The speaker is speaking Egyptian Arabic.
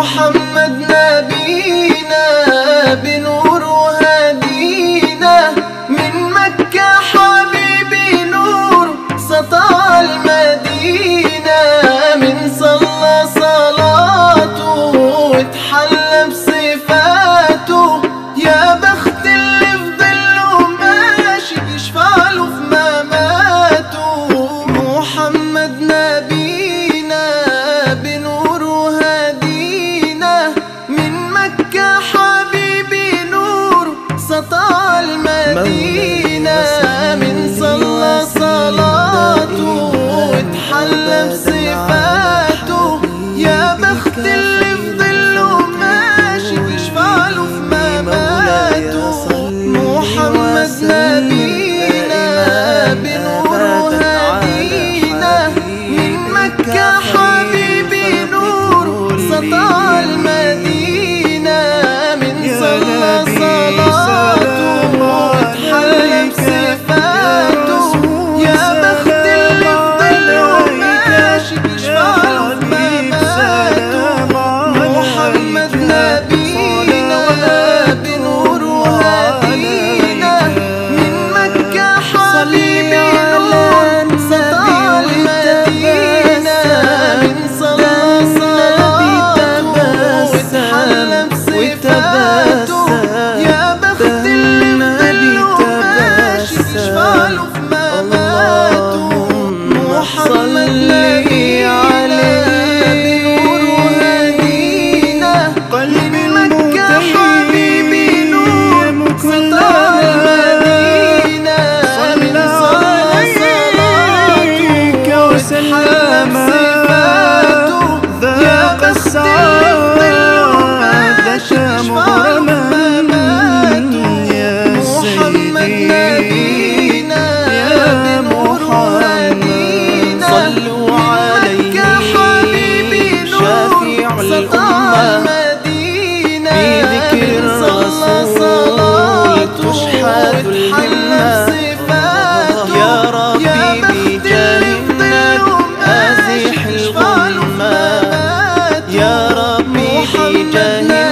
محمد نبينا بنور هدينا من مكة حبيبي نور سطع المدينة من صلى صلاته واتحلى بصفاته يا بخت اللي في ظله ماشي يشفع له في مماته محمد نبينا بنور هدينا من مكة حبيبي نور سطع المدينة من صلى صلاته واتحلى بصفاته يا بخت اللي في ظله ماشي يشفع له في مماته محمد نبينا بنور هدينا من مكة حبيبي نور سطع المدينة من صلى صلاته واتحلى بصفاته يا بخت اللي في ظله ماشي يشفع له في مماته محمد نبينا بنور هدينا من مكة حبيبي نور سطع المدينة من صلاة صلاته واتحلى بصفاته يا بخت اللي في ظله ماشي يشفع له في مماته محمد نبينا بنور هدينا قلبي من مكة حبيبي نور سطع المدينة من صلاة صلاته وسلم صفاته يا ذاق بخت اللي في ظله ماشي يشفع له في مماته يا محمد سيدي نبينا يا بنور محمد هدينا صلوا من عليه مكة حبيبي نور شافع سطع الأمة المدينة بذكر من صلى الرسول صلاته تشحذ واتحلى الهمة بصفاته يا ربي يا بخت اللي في بجنة ظله أزح ماشي يشفع له في الغمة مماته يا ربي محمد بجنة